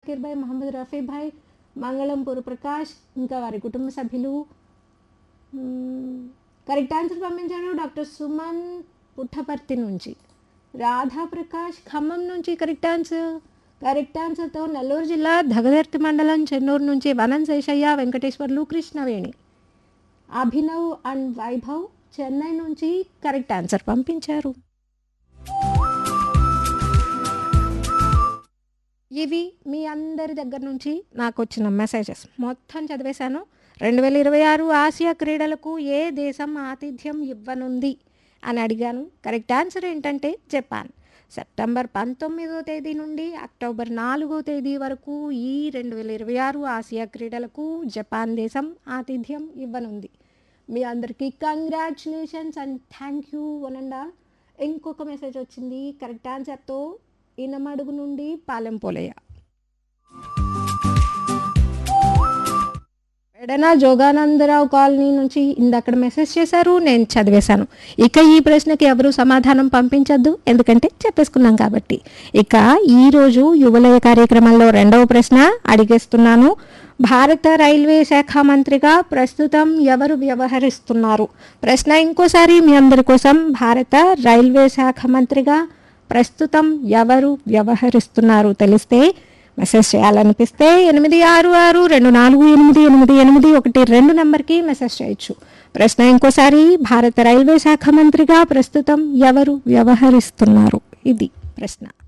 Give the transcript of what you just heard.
జకీర్ భాయ్ మహమ్మద్ రఫీ భాయ్ మంగళంపూర్ ప్రకాష్ ఇంకా వారి కుటుంబ సభ్యులు మ్మ్. కరెక్ట్ ఆన్సర్ పంపించారు డాక్టర్ సుమన్ పుట్టపర్తి నుంచి రాధా ప్రకాష్ ఖమ్మం నుంచి కరెక్ట్ ఆన్సర్ కరెక్ట్ ఆన్సర్తో నెల్లూరు జిల్లా దగదర్తి మండలం చెన్నూరు నుంచి వనం శేషయ్య వెంకటేశ్వర్లు కృష్ణవేణి అభినవ్ అండ్ వైభవ్ చెన్నై నుంచి కరెక్ట్ ఆన్సర్ పంపించారు ఇవి మీ అందరి దగ్గర నుంచి నాకు వచ్చిన మెసేజెస్ మొత్తం చదివేశాను రెండు వేల ఇరవై ఆరు ఆసియా క్రీడలకు ఏ దేశం ఆతిథ్యం ఇవ్వనుంది అని అడిగాను కరెక్ట్ ఆన్సర్ ఏంటంటే జపాన్ సెప్టెంబర్ పంతొమ్మిదో తేదీ నుండి అక్టోబర్ నాలుగో తేదీ వరకు ఈ రెండు వేల ఇరవై ఆరు ఆసియా క్రీడలకు జపాన్ దేశం ఆతిథ్యం ఇవ్వనుంది మీ అందరికీ congratulations and thank you one and all ఇంకొక మెసేజ్ వచ్చింది కరెక్ట్ ఆన్సర్తో ఇనమడుగు నుండి పాలెం పోలయ్య ఎడనా జోగానందరావు కాలనీ నుంచి ఇందక్కడ మెసేజ్ చేశారు నేను చదివేశాను ఇక ఈ ప్రశ్నకి ఎవరు సమాధానం పంపించద్దు ఎందుకంటే చెప్పేసుకున్నాం కాబట్టి ఇక ఈరోజు యువలయ కార్యక్రమంలో రెండవ ప్రశ్న అడిగేస్తున్నాను భారత రైల్వే శాఖ మంత్రిగా ప్రస్తుతం ఎవరు వ్యవహరిస్తున్నారు ప్రశ్న ఇంకోసారి మీ అందరి కోసం భారత రైల్వే శాఖ మంత్రిగా ప్రస్తుతం ఎవరు వ్యవహరిస్తున్నారు తెలిస్తే మెసేజ్ చేయాలనిపిస్తే ఎనిమిది ఆరు ఆరు రెండు నాలుగు ఎనిమిది ఎనిమిది ఎనిమిది ఒకటి రెండు నెంబర్కి మెసేజ్ చేయొచ్చు ప్రశ్న ఇంకోసారి భారత రైల్వే శాఖ మంత్రిగా ప్రస్తుతం ఎవరు వ్యవహరిస్తున్నారు ఇది ప్రశ్న